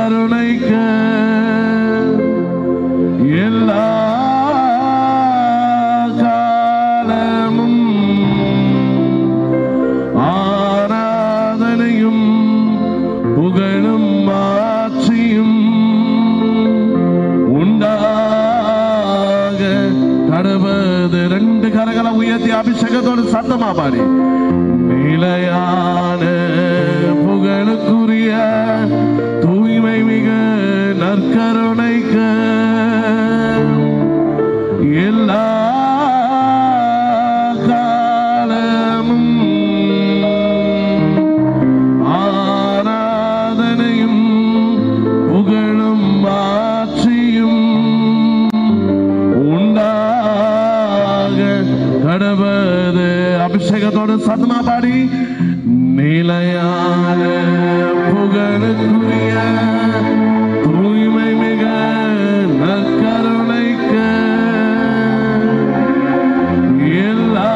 நற்கருணைக்கு எல்லா காலமும் ஆராதனையும் புகழும் ஆட்சியும் உண்டாக கடவுது ரெண்டு கரங்களை உயர்த்தி அபிஷேகத்தோடு சத்தமா பாடி நிலையான புகழுக்குரிய தூய்மை மிகு நற்கருணைக்கு எல்லா காலமும் ஆராதனையும் புகழும் ஆட்சியும் உண்டாக கடவுது அபிஷேகத்தோடு சத்தமா பாடி நிலையான புகழுக்குரிய தூய்மை மிக நற்கருணைக்கு எல்லா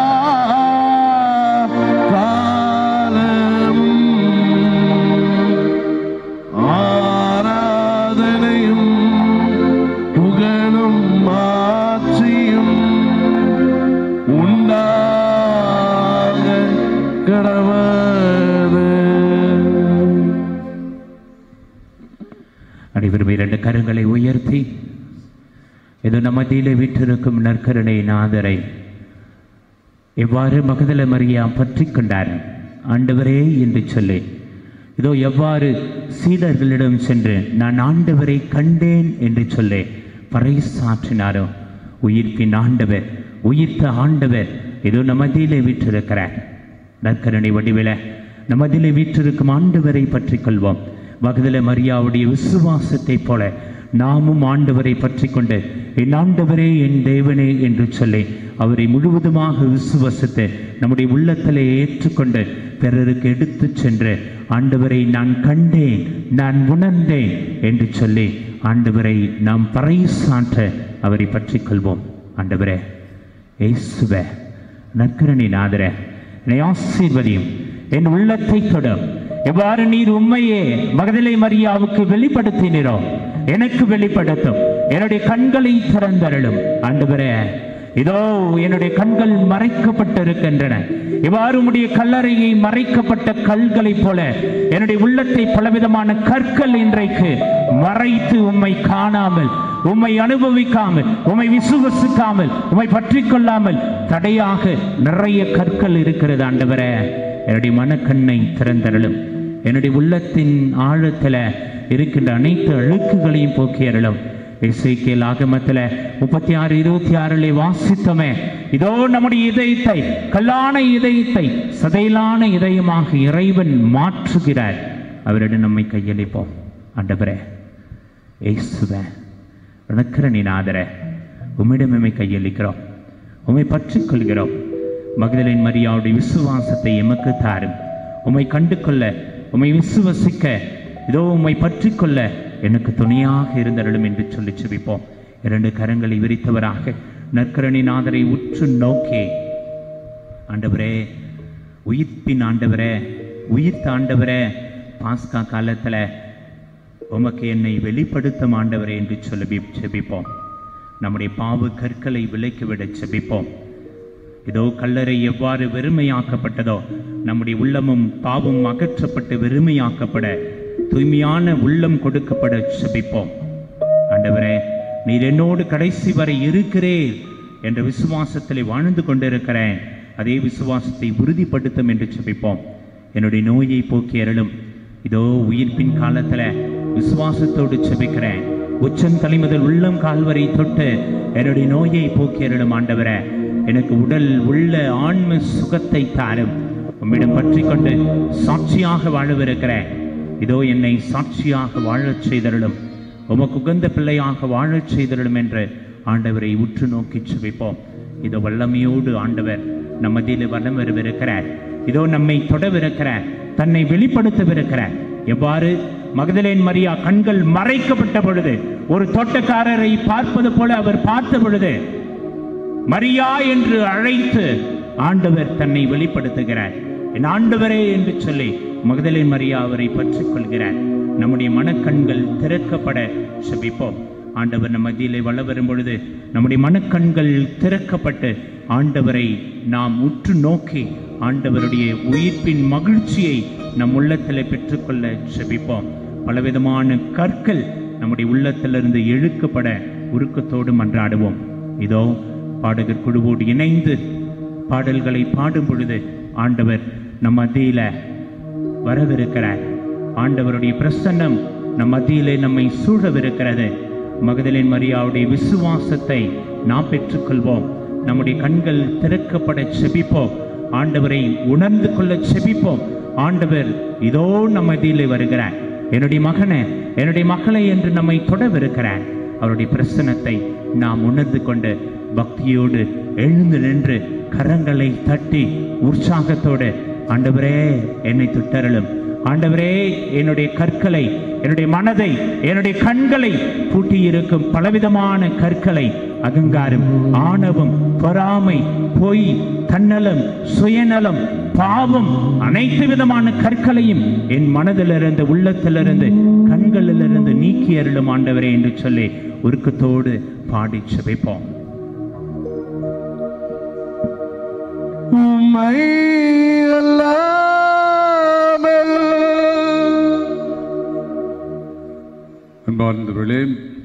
காலமும் ஆராதனையும் புகழும் ஆட்சியும் உண்டாக கடவுது அனைவரும் இரண்டு கரங்களை உயர்த்தி இது நம் மத்தியிலே வீற்றிருக்கும் நற்கருணை நாதரை எவ்வாறு மகதல மரியா பற்றி கொண்டார் ஆண்டவரே என்று சொல்லி இதோ எவ்வாறு சீடர்களிடம் சென்று நான் ஆண்டவரை கண்டேன் என்று சொல்லி பறைசாற்றினாரோ உயிர்ப்பின் ஆண்டவர் உயிர்த்த ஆண்டவர் இதோ நமதிலே வீற்றிருக்கிறார் நற்கருணை வடிவில நமதிலே வீற்றிருக்கும் ஆண்டவரை பற்றி கொள்வோம் மகதல மரியாவுடைய விசுவாசத்தைப் போல நாமும் ஆண்டவரை பற்றி கொண்டு என் ஆண்டவரே என் தேவனே என்று சொல்லி அவரை முழுவதுமாக விசுவசித்து நம்முடைய உள்ளத்திலே ஏற்றுக்கொண்டு பிறருக்கு எடுத்துச் சென்று ஆண்டவரை நான் கண்டேன் நான் உணர்ந்தேன் என்று சொல்லி ஆண்டவரை நாம் பறைசாற்ற அவரை பற்றி கொள்வோம் ஆண்டவரே இயேசுவே நற்கரணி நாதர என்னை ஆசீர்வதியும் என் உள்ளத்தை தொடும் எவ்வாறு நீர் உண்மையே மகதிலை மரியாவுக்கு வெளிப்படுத்தினீரோ எனக்கு வெளிப்படுத்தும் என்னுடைய கண்களை திறந்தருளும் ஆண்டவரே இதோ என்னுடைய கண்கள் மறைக்கப்பட்டிருக்கின்றன இவ்வாறு உம்முடைய கல்லறையை மறைக்கப்பட்ட கல்களைப் போல என்னுடைய உள்ளத்தை பலவிதமான கற்கள் இன்றைக்கு மறைத்து உம்மை காணாமல் உம்மை அனுபவிக்காமல் உம்மை விசுவசிக்காமல் உம்மை பற்றி கொள்ளாமல் தடையாக நிறைய கற்கள் இருக்கிறது ஆண்டவரே என்னுடைய மனக்கண்ணை திறந்தருளும் என்னுடைய உள்ளத்தின் ஆழத்துல இருக்கின்ற அனைத்து அழுக்குகளையும் போக்கி அருளும் இசைக்கியல் ஆகமத்துல முப்பத்தி ஆறு இருபத்தி ஆறிலே வாசித்தோமே இதோ நம்முடைய இதயத்தை கல்லான இதயத்தை சதையிலான இதயமாக இறைவன் மாற்றுகிறார் அவரிடம் நம்மை கையளிப்போம் ஆண்டவரே இயேசுவே ரணக்கரணிநாதர உம்மிடம் எம்மை கையளிக்கிறோம் உம்மை பற்றிக் கொள்கிறோம் மகதலின் மரியாவுடைய விசுவாசத்தை எமக்கு தாரும் உம்மை கண்டு கொள்ள உம்மை விசுவசிக்க இதோ உம்மை பற்றிக் கொள்ள எனக்கு துணையாக இருந்தருளும் என்று சொல்லி செபிப்போம் இரண்டு கரங்களை விரித்தவராக நற்கரணிநாதரை உற்று நோக்கி ஆண்டவரே உயிர்ப்பின் ஆண்டவரே உயிர்த்த ஆண்டவரே பாஸ்கா காலத்துல உமக்கு என்னை வெளிப்படுத்தும் ஆண்டவரே என்று சொல்லி செபிப்போம் நம்முடைய பாவ கற்களை விலக்கிவிட செபிப்போம் இதோ கல்லறை எவ்வாறு வெறுமையாக்கப்பட்டதோ நம்முடைய உள்ளமும் பாவம் அகற்றப்பட்டு வெறுமையாக்கப்பட தூய்மையான உள்ளம் கொடுக்கப்பட செபிப்போம் ஆண்டவரே நீர் என்னோடு கடைசி வரை இருக்கிறேன் என்ற விசுவாசத்திலே வாழ்ந்து கொண்டிருக்கிறேன் அதே விசுவாசத்தை உறுதிப்படுத்தும் என்று செபிப்போம் என்னுடைய நோயை போக்கி அருளும் இதோ உயிர்ப்பின் காலத்துல விசுவாசத்தோடு செபிக்கிறேன் உச்சம் தலைமுதல் உள்ளம் கால்வரை தொட்டு என்னுடைய நோயை போக்கி அருளும் ஆண்டவரே எனக்கு உடல் உள்ள ஆன்ம சுகத்தை தாரும் உம்மிடம் பற்றி கொண்டு சாட்சியாக வாழவிருக்கிறேன் இதோ என்னை சாட்சியாக வாழச் செய்தருளும் உமக்கு உகந்த பிள்ளையாக வாழச் செய்தருளும் என்று ஆண்டவரை உற்று நோக்கி சுவைப்போம் இதோ வல்லமையோடு ஆண்டவர் நம்மதில் வலம் வரவிருக்கிறார் இதோ நம்மை தொடவிருக்கிறார் தன்னை வெளிப்படுத்தவிருக்கிறார் எவ்வாறு மகதலேன் மரியா கண்கள் மறைக்கப்பட்ட பொழுது ஒரு தோட்டக்காரரை பார்ப்பது போல அவர் பார்த்த பொழுது மரியா என்று அழைத்து ஆண்டவர் தன்னை வெளிப்படுத்துகிறார் என் ஆண்டவரே என்று சொல்லி மகதலேன் மரியா அவரை பற்றிக் கொள்கிறார் நம்முடைய மனக்கண்கள் திறக்கப்பட செபிப்போம் ஆண்டவர் நம் மத்தியிலே வள வரும் பொழுது நம்முடைய மனக்கண்கள் திறக்கப்பட்டு ஆண்டவரை நாம் உற்று நோக்கி ஆண்டவருடைய உயிர்ப்பின் மகிழ்ச்சியை நம் உள்ளத்தில் பெற்றுக்கொள்ள செபிப்போம் பலவிதமான கற்கள் நம்முடைய உள்ளத்திலிருந்து இழுக்கப்பட உருக்கத்தோடு மன்றாடுவோம் இதோ பாடகர் குழுவோடு இணைந்து பாடல்களை பாடும் பொழுது ஆண்டவர் நம் மத்தியில வரவிருக்கிறார் ஆண்டவருடைய பிரசன்னம் நம் மத்தியிலே நம்மை சூழவிருக்கிறது மகதலின் மரியாவுடைய விசுவாசத்தை நாம் பெற்றுக்கொள்வோம் நம்முடைய கண்கள் திறக்கப்பட செபிப்போம் ஆண்டவரை உணர்ந்து கொள்ள செபிப்போம் ஆண்டவர் இதோ நம் மத்தியிலே வருகிறார் என்னுடைய மகனை என்னுடைய மகளை என்று நம்மை தொடவிருக்கிறார் அவருடைய பிரசனத்தை நாம் உணர்ந்து கொண்டு பக்தியோடு எழுந்து நின்று கரங்களை தட்டி உற்சாகத்தோடு ஆண்டவரே என்னை தொட்டருளும் ஆண்டவரே என்னுடைய கற்களை என்னுடைய மனதை என்னுடைய கண்களை பூட்டியிருக்கும் பலவிதமான கற்களை அகங்காரம் ஆணவம் பொறாமை பொய் தன்னலம் சுயநலம் பாவம் அனைத்து விதமான கற்களையும் என் மனதிலிருந்து உள்ளத்திலிருந்து கண்களிலிருந்து நீக்கி அருளும் ஆண்டவரே என்று சொல்லி உருக்கத்தோடு பாடி செபிப்போம் உம்மை அல்லாமல் அன்பார்ந்தவர்களே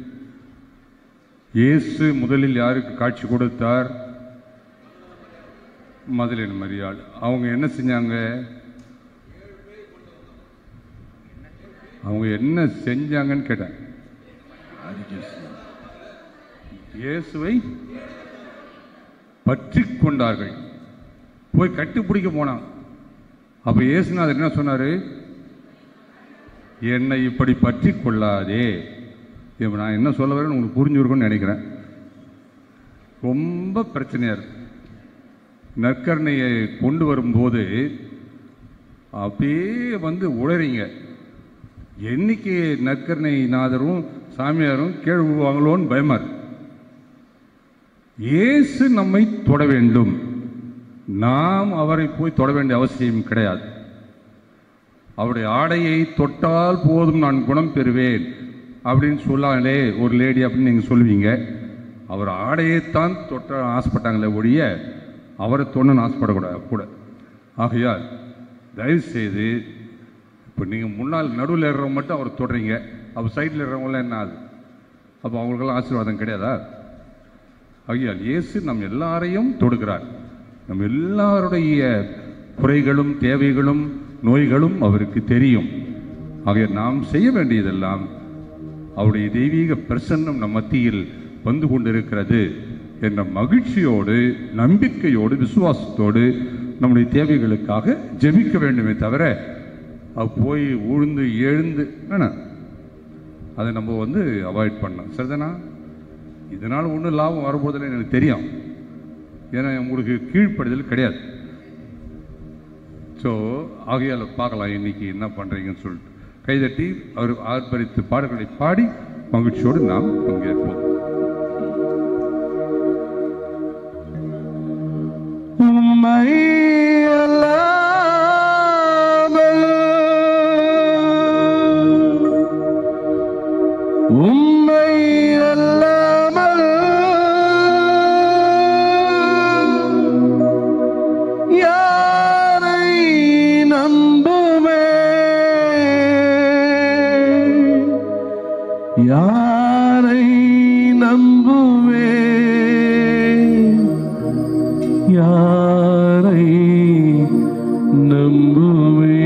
இயேசு முதலில் யாருக்கு காட்சி கொடுத்தார் மதலின் மரியாள் அவங்க என்ன செஞ்சாங்க அவங்க என்ன செஞ்சாங்கன்னு கேட்டேன் இயேசுவை பற்றி கொண்டார்கள் போய் கட்டிப்பிடிக்க போனான் அப்ப இயேசுநாதர் என்ன சொன்னாரு என்னை இப்படி பற்றி கொள்ளாதே இப்போ நான் என்ன சொல்ல வரேன்னு உங்களுக்கு புரிஞ்சுருக்கும்னு நினைக்கிறேன் ரொம்ப பிரச்சனையா இருக்கு நற்கரணையை கொண்டு வரும்போது அப்படியே வந்து உளறீங்க என்னைக்கு நற்கரணை நாதரும் சாமியாரும் கீழ் விழுவாங்களோன்னு பயமா இருக்கு இயேசு நம்மை தொட வேண்டும் நாம் அவரை போய் தொட வேண்டிய அவசியம் கிடையாது அவருடைய ஆடையை தொட்டால் போதும் நான் குணம் பெறுவேன் அப்படின்னு சொல்லாங்களே ஒரு லேடி அப்படின்னு நீங்கள் சொல்லுவீங்க அவர் ஆடையைத்தான் தொட்ட ஆசைப்பட்டாங்களே ஒழிய அவரை தொண்ணு ஆசைப்படக்கூடாது கூட ஆகையால் தயவு செய்து இப்போ நீங்கள் முன்னால் நடுவில் ஏறுறவங்க மட்டும் அவர் தொடுறீங்க அப்போ சைடில் ஏறுறவங்களாம் என்ன ஆகுது அப்போ அவங்களுக்கெல்லாம் ஆசீர்வாதம் கிடையாதா ஆகையால் இயேசு நம் எல்லாரையும் தொடுகிறார் நம் எல்லாருடைய குறைகளும் தேவைகளும் நோய்களும் அவருக்கு தெரியும் ஆகையால் நாம் செய்ய வேண்டியதெல்லாம் அவருடைய தெய்வீக பிரசன்னம் நம் மத்தியில் வந்து கொண்டிருக்கிறது என்ற மகிழ்ச்சியோடு நம்பிக்கையோடு விசுவாசத்தோடு நம்முடைய தேவைகளுக்காக ஜெபிக்க வேண்டுமே தவிர அது போய் உழுந்து எழுந்து வேணாம் அதை நம்ம வந்து அவாய்ட் பண்ணலாம் சரிதானா இதனால் ஒன்றும் லாபம் வரப்போதில்லை எனக்கு தெரியும் ஏன்னா உங்களுக்கு கீழ்ப்படுதல் கிடையாது ஸோ ஆகையால் பார்க்கலாம் இன்னைக்கு என்ன பண்ணுறீங்கன்னு சொல்லிட்டு கைதட்டி அவர் ஆர்ப்பரித்து பாடல்களை பாடி மகிழ்ச்சியோடு நாம் பங்கேற்போம் உம்மை அல்லாமல் உம்மை அல்லாமல் யாரை நம்புமே யாரை நம்புவே யாரை நம்புவே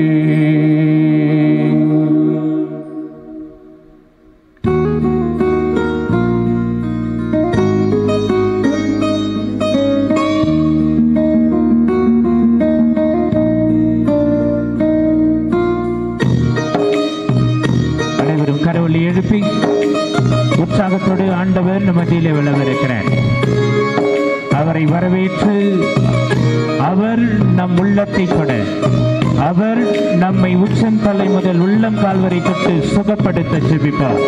அனைவரும் கரவொலி எழுப்பி உற்சாகத்தோடு ஆண்டவர் நம் மத்தியிலே விளவிருக்கிறார் அவரை வரவேற்று அவர் நம் உள்ளத்தை தொட அவர் நம்மை உச்சம் தலை முதல் உள்ளம் கால்வரை தொட்டு சுகப்படுத்த ஜெபிப்பார்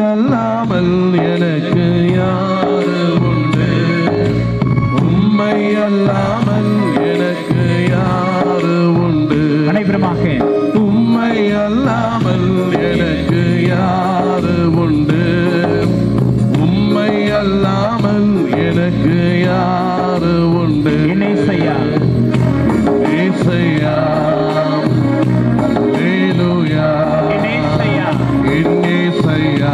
அல்லாமல் எனக்கு யாரு உண்டு உம்மை அல்லாமல் எனக்கு யாரு உண்டு அனைவருமாக உம்மை அல்லாமல் எனக்கு யாரு உண்டு உம்மை அல்லாமல் எனக்கு யாரு உண்டு என்னை செய்யா ஏசையா அல்லேலூயா என்னை செய்யா என்னேசையா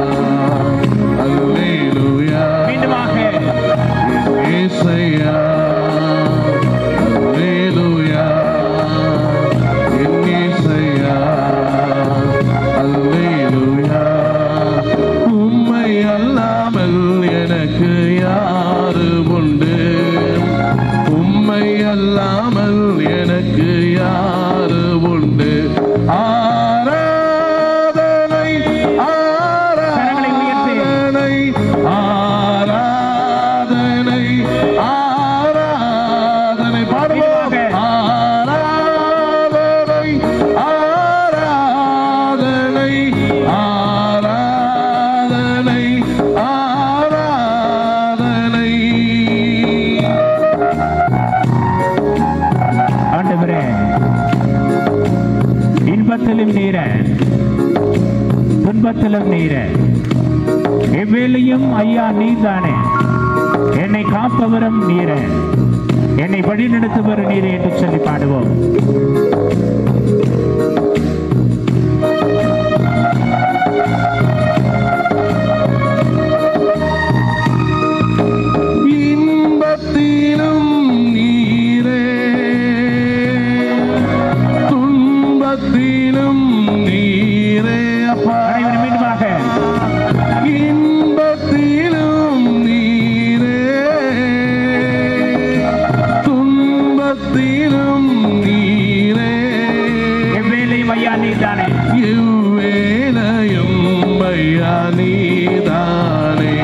அல்லேலூயா மீண்டுமாக ஏசையா அல்லேலூயா என்னேசையா அல்லேலூயா உம்மை அல்லாமல் எனக்கு யாரு உண்டு உம்மை அல்லாமல் எனக்கு யாரு உண்டு ஆராதனை கரங்களை உயர்த்தி. ஆராதனை ஆராதனை ஆராதனை பாடுவோம் மீண்டுமாக. ஆராதனை ஆராதனை ஆராதனை ஆராதனை ஆண்டவரே இன்பத்திலும் நீர துன்பத்திலும் நீர எவ்வேளையும் ஐயா நீதானே என்னை காப்பவரும் நீர என்னை வழிநடத்துவர் நீரே என்று சொல்லி பாடுவோம் இன்பத்திலும் நீரே துன்பத்திலும் நீரே அப்பா அனைவரும் மீண்டுமாக இன்பத்திலும் நீரே துன்பத்திலும் நீரே எவ்வேளையும் ஐயா நீதானே எவ்வேளையும் ஐயா நீதானே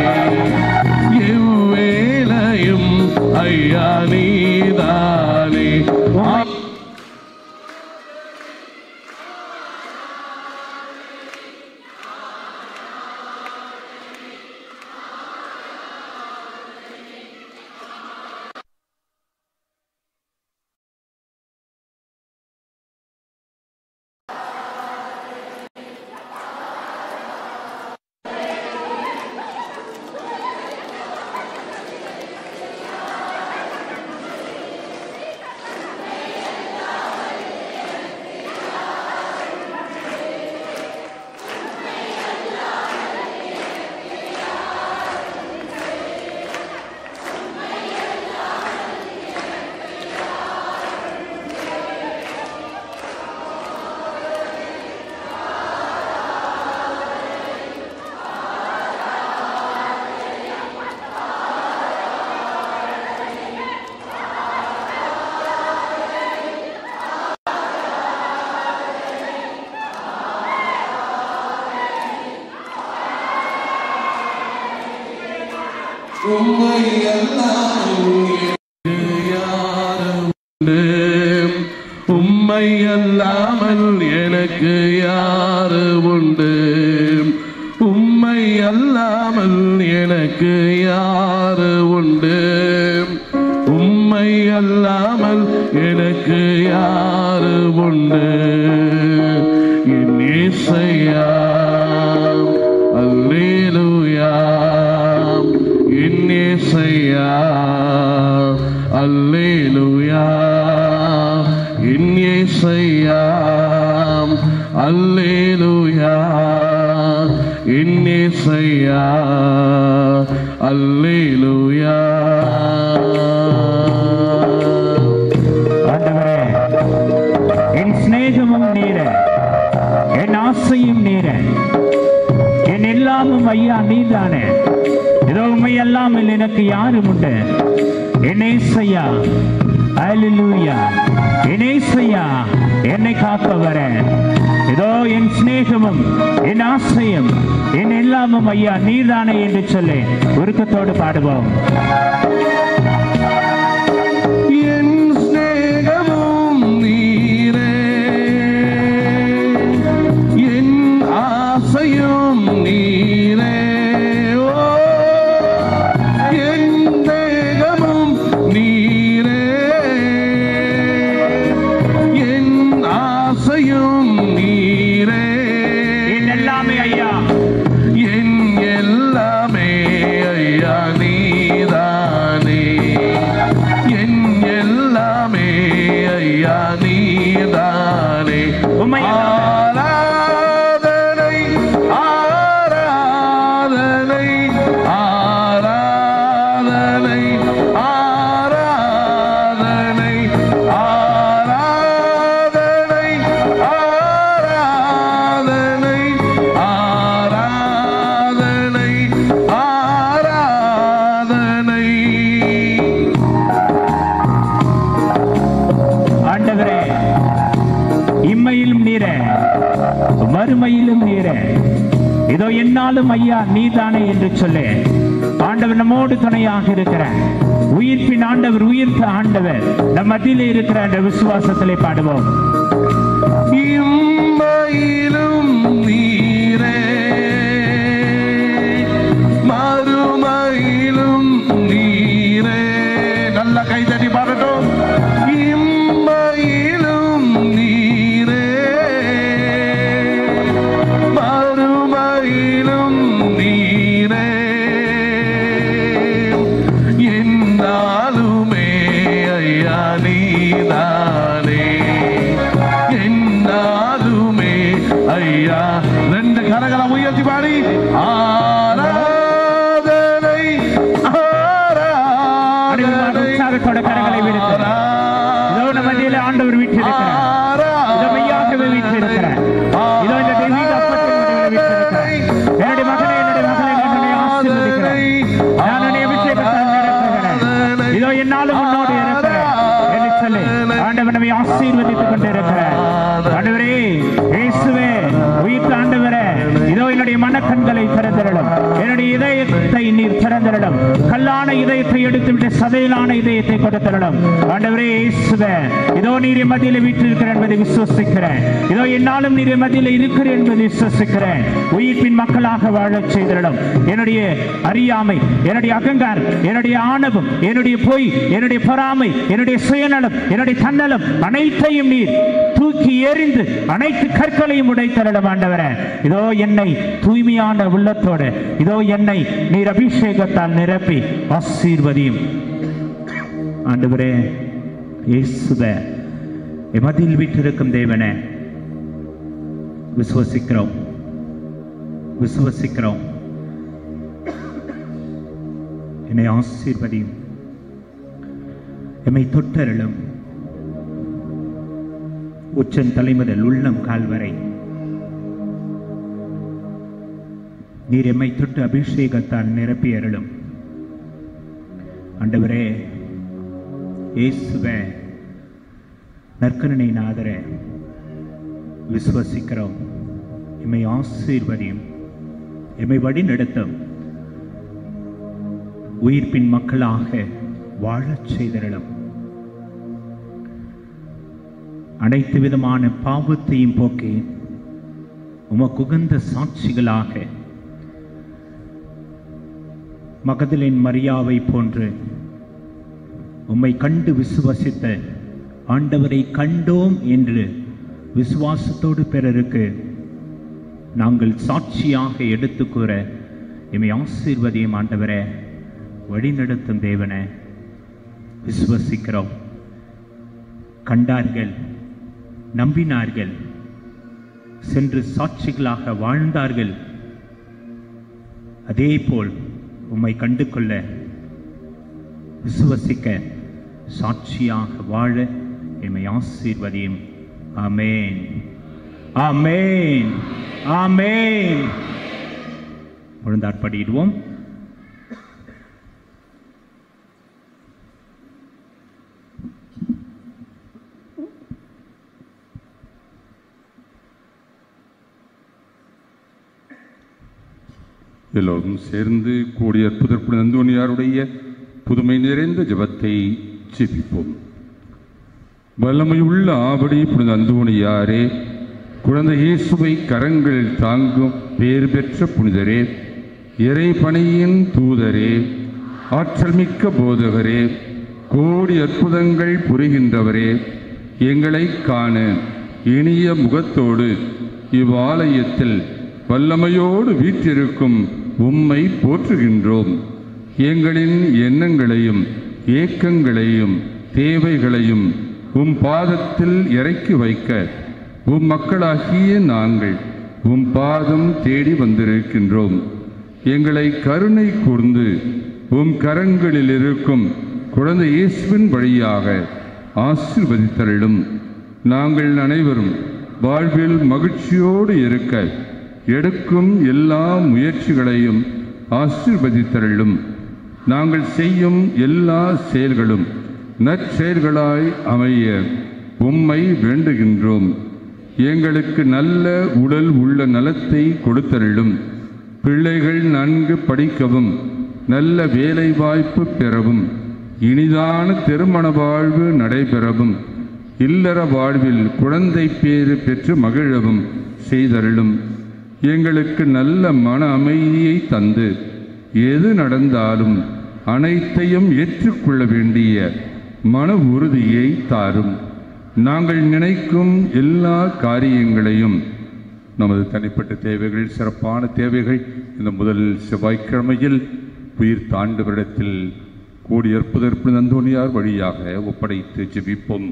எவ்வேளையும் ஐயா நீதானே ஆ உம்மை அல்லாமல் எனக்கு யாரு உண்டு உம்மை அல்லாமல் எனக்கு யாரு உண்டு உம்மை அல்லாமல் எனக்கு யாரு உண்டு என் ஏசையா அல்லேலூயா என் ஏசையா அல்லேலூயா என் ஏசையா அல்லேலூயா என் ஏசையா அல்லேலூயா ஆண்டவரே என் சிநேகமும் நீர என் ஆசையும் நீர என் எல்லாமும் ஐயா நீதானே இதோ உண்மை அல்லாமல் எனக்கு யாரும் உண்டு என்னேசையா அல்லேலூயா என்னேசையா என்னை காப்பவரே இதோ என் சிநேகமும் என் ஆசையும் என் எல்லாமும் ஐயா நீதானே என்று சொல்லி உருக்கத்தோடு பாடுவோம் என் சிநேகமும் நீரே என் ஆசையும் நீரே ஆராதனை ஆராதனை ஆராதனை ஆராதனை ஆராதனை ஆராதனை ஆண்டவரே இம்மையிலும் நீரே மறுமையிலும் நீரே இதோ என்னாலும் ஐயா நீதானே என்று சொல்லு ஆண்டவர் நம்மோடு துணையாக இருக்கிற உயிர்ப்பின் ஆண்டவர் உயிர்த்த ஆண்டவர் நம் மத்தியிலே இருக்கிற அந்த விசுவாசத்திலே பாடுவோம் இம்மையிலும் நீரே மறுமையிலும் நீரே நல்ல கைதட்டி பாடட்டும் இம்மையிலும் நீரே மறுமையிலும் நீரே என்னாலுமே ஐயா நீதானே என்னாலுமே ஐயா ரெண்டு கரகளை உயர்த்தி பாடி ஆராதனை ஆராதனை உற்சாகத்தோட கரங்களை விடுத்து. இதோ நம்ம மத்தியிலே ஆண்டவர் வீற்றிருக்கிறார் இதோ மெய்யாகவே வீற்றிருக்கிறார் இதோ இந்த தெய்வீக அப்பத்தின் நடுவில் வீற்றிருக்கிறார் என்னுடைய மகனே என்னுடைய மகளே நான் உன்னை ஆசீர்வதிக்கிறேன் நான் உன்னை அபிஷேகத்தால் நிரப்புகிறேன் இதோ என்னாலும் உன்னோடு இருக்கிறேன் என்று சொல்லி ஆண்டவர் நம்மை ஆசீர்வதித்துக் கொண்டிருக்கிறார் ஆண்டவரே இயேசுவே உயிர்த்த ஆண்டவரே இதோ என்னுடைய மனக்கண்களை திறந்திரலும் என்னுடைய இதயத்தை நீர் திறந்திரலும் கல்லான இதயத்தை எடுத்துவிட்டு சதையிலான இதயத்தை கொடுத்திரலும் ஆண்டவரே இயேசுவே இதோ நீர் என் மத்தியில வீற்றிருக்கிற என்பதை விசுவசிக்கிறேன் இதோ என்னாலும் நீர் என் மத்தியில இருக்கிறேன் என்பதை விசுவசிக்கிறேன் உயிர்ப்பின் மக்களாக வாழச் செய்திடலும் என்னுடைய அறியாமை என்னுடைய அகங்காரம் என்னுடைய ஆணவம் என்னுடைய பொய் என்னுடைய பொறாமை என்னுடைய சுயநலம் என்னுடைய தன்னலம் அனைத்தையும் நீர் தூக்கி எறிந்து அனைத்து கற்களையும் உடைத்தரலும் ஆண்டவரே இதோ என்னை தூய்மையான உள்ளத்தோடு இதோ என்னை நீர் அபிஷேகத்தால் நிரப்பி ஆசீர்வதியும் ஆண்டவரே இயேசுவே எமதில் வீற்றிருக்கும் தேவனே விசுவசிக்கிறோம் விசுவசிக்கிறோம் என்னை ஆசீர்வதியும் எம்மை தொட்டருளும் உச்சன் தலைமுதல் உள்ளம் கால்வரை நீர் எம்மை தொட்டு அபிஷேகத்தால் நிரப்பி அருளும் ஆண்டவரே இயேசுவே நற்கருணை நாதரே விசுவசிக்கிறோம் எம்மை ஆசீர்வதியும் எம்மை வழி நடத்தும் உயிர்ப்பின் மக்களாக வாழச் செய்தரலும் அனைத்து விதமான பாவத்தையும் போக்கி உமக்குகந்த சாட்சிகளாக மகதலின் மரியாவை போன்று உம்மை கண்டு விசுவசித்த ஆண்டவரை கண்டோம் என்று விசுவாசத்தோடு பிறருக்கு நாங்கள் சாட்சியாக எடுத்துக்கூற எம்மை ஆசீர்வதியும் ஆண்டவரே வழிநடத்தும் தேவனே விசுவசிக்கிறோம் கண்டார்கள் நம்பினார்கள் சென்று சாட்சிகளாக வாழ்ந்தார்கள் அதே போல் உம்மை கண்டு கொள்ள விசுவசிக்க சாட்சியாக வாழ எம்மை ஆசீர்வதியும் ஆமென் ஆமென் ஆமென் முழுந்தாற்படியிடுவோம் எல்லோரும் சேர்ந்து கூடிய புதற்புட நந்தோனியாருடைய புதுமை நிறைந்த ஜெபத்தை ஜெபிப்போம் வல்லமையுள்ள ஆவடி புனித அந்தோணியாரே குழந்தை இயேசுவை கரங்களில் தாங்கும் பேர் பெற்ற புனிதரே இறை பணியின் தூதரே ஆற்றல் மிக்க போதகரே கோடி அற்புதங்கள் புரிகின்றவரே எங்களை காண இனிய முகத்தோடு இவ்வாலயத்தில் வல்லமையோடு வீற்றிருக்கும் உம்மை போற்றுகின்றோம் எங்களின் எண்ணங்களையும் ஏக்கங்களையும் தேவைகளையும் உம் பாதத்தில் இறக்கி வைக்க உம் மக்களாகிய நாங்கள் உம் பாதம் தேடி வந்திருக்கின்றோம் எங்களை கருணை கூர்ந்து உம் கரங்களில் இருக்கும் குழந்தை இயேசுவின் வழியாக ஆசீர்வதித்தருளும் நாங்கள் அனைவரும் வாழ்வில் மகிழ்ச்சியோடு இருக்க எடுக்கும் எல்லா முயற்சிகளையும் ஆசீர்வதித்தருளும் நாங்கள் செய்யும் எல்லா செயல்களும் நற்செயல்களாய் அமைய உம்மை வேண்டுகின்றோம் எங்களுக்கு நல்ல உடல் உள்ள நலத்தை கொடுத்தருளும் பிள்ளைகள் நன்கு படிக்கவும் நல்ல வேலை வாய்ப்பு பெறவும் இனிதான திருமண வாழ்வு நடைபெறவும் இல்லற வாழ்வில் குழந்தை பேறு பெற்று மகிழவும் செய்தருளும் எங்களுக்கு நல்ல மன அமைதியை தந்து எது நடந்தாலும் அனைத்தையும் ஏற்றுக்கொள்ள வேண்டிய மன உறுதியை தாரும் நாங்கள் நினைக்கும் எல்லா காரியங்களையும் நமது தனிப்பட்ட தேவைகள் சிறப்பான தேவைகள் இந்த முதல் செவ்வாய்க்கிழமையில் உயிர் தாண்டவரிடத்தில் கூடியற்பதற்கு நந்தோனியார் வழியாக ஒப்படைத்து ஜெபிப்போம்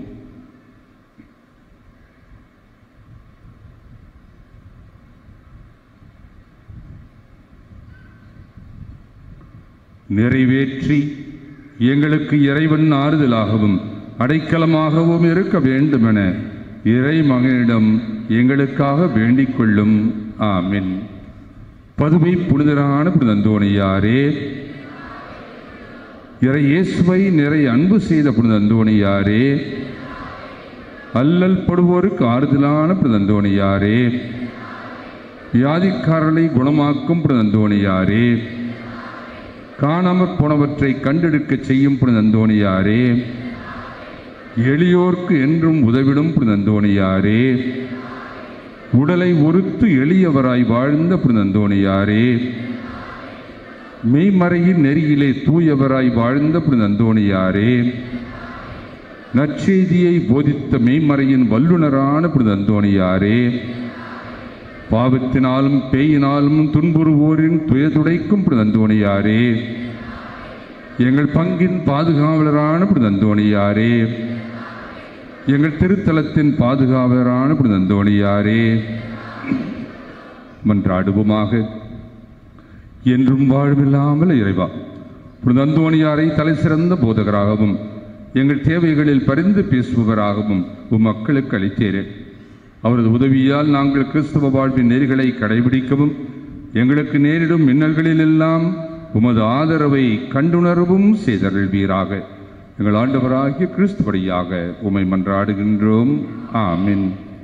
நிறைவேற்றி எங்களுக்கு இறைவன் ஆறுதலாகவும் அடைக்கலமாகவும் இருக்க வேண்டுமென இறைமகனிடம் எங்களுக்காக வேண்டிக் கொள்ளும் ஆமென் பதுவை புனிதரான புனிதந்தோணியாரே இறை இயேசுவை நிறை அன்பு செய்த புனிதந்தோணியாரே அல்லல் படுவோருக்கு ஆறுதலான புனிதந்தோணியாரே வியாதிக்காரர்களை குணமாக்கும் புனிதந்தோணியாரே காணாமற் போனவற்றை கண்டெடுக்கச் செய்யும் புனிதந்தோணியாரே எளியோர்க்கு என்றும் உதவிடும் புனிதந்தோணியாரே உடலை ஒருத்து எளியவராய் வாழ்ந்த புனிதந்தோணியாரே மெய்மறையின் நெறியிலே தூயவராய் வாழ்ந்த புனிதந்தோணியாரே நற்செய்தியை போதித்த மெய்மறையின் வல்லுனரான புனிதந்தோணியாரே பாவத்தினாலும் பேயினாலும் துன்புறுவோரின் துயதுடைக்கும் புனிதந்தோணியாரே எங்கள் பங்கின் பாதுகாவலரான புனிதந்தோணியாரே எங்கள் திருத்தலத்தின் பாதுகாவலரான புனிதந்தோணியாரே மன்றாடுவோமாக என்றும் வாழ்வில்லாமல் இறைவா புனிதந்தோணியாரை தலை சிறந்த போதகராகவும் எங்கள் தேவைகளில் பரிந்து பேசுபவராகவும் உம் மக்களுக்கு அளித்தேரே அவரது உதவியால் நாங்கள் கிறிஸ்துவ வாழ்வின் நெறிகளை கடைபிடிக்கவும் எங்களுக்கு நேரிடும் மின்னல்களிலெல்லாம் உமது ஆதரவை கண்டுணரவும் செய்தருள்வீராக எங்கள் ஆண்டவராகிய கிறிஸ்துவடியாக உமை மன்றாடுகின்றோம் ஆமென்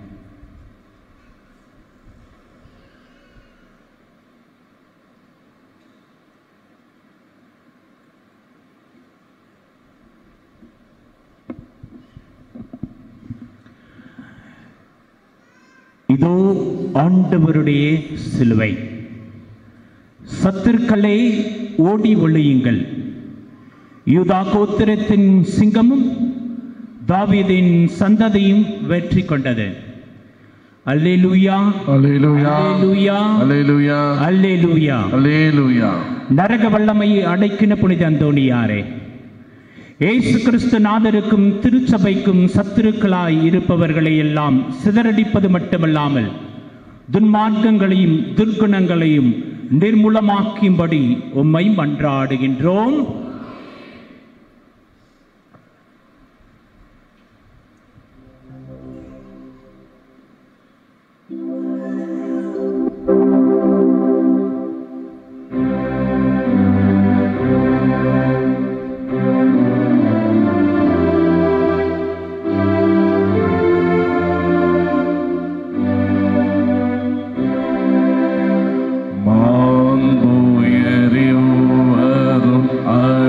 இதோ ஆண்டவருடைய சிலுவை சத்துருக்களே ஓடி ஒளியுங்கள் யூதா கோத்திரத்தின் சிங்கமும் தாவீதின் சந்ததியும் வெற்றி கொண்டது அல்லேலூயா அல்லேலூயா அல்லேலூயா அல்லேலூயா அல்லேலூயா அல்லேலூயா நரக வல்லமையை அடைக்கின புனித அந்தோணியாரே இயேசு கிறிஸ்து நாதருக்கும் திருச்சபைக்கும் சத்துருக்களாய் இருப்பவர்களை எல்லாம் சிதறடிப்பது மட்டுமல்லாமல் துன்மார்க்கங்களையும் துர்க்குணங்களையும் நிர்மூலமாக்கும்படி உம்மை மன்றாடுகின்றோம் மாண்புயரிவரும்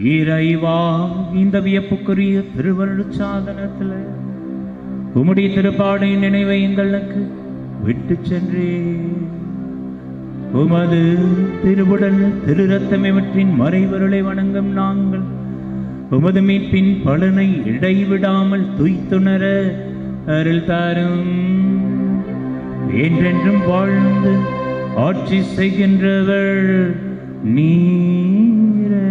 இறைவா இந்த வியப்புக்குரிய திருவருள் சாதனத்தில் உம்முடைய திருப்பாடை நினைவை எங்களுக்கு விட்டு சென்றே உமது திருவுடல் திரு ரத்தம் இவற்றின் மறைவருளை வணங்கும் நாங்கள் உமது மீட்பின் பலனை இடைவிடாமல் துய்த்துணர அருள் தாரும் என்றென்றும் வாழ்ந்து ஆட்சி செய்கின்றவர் நீரே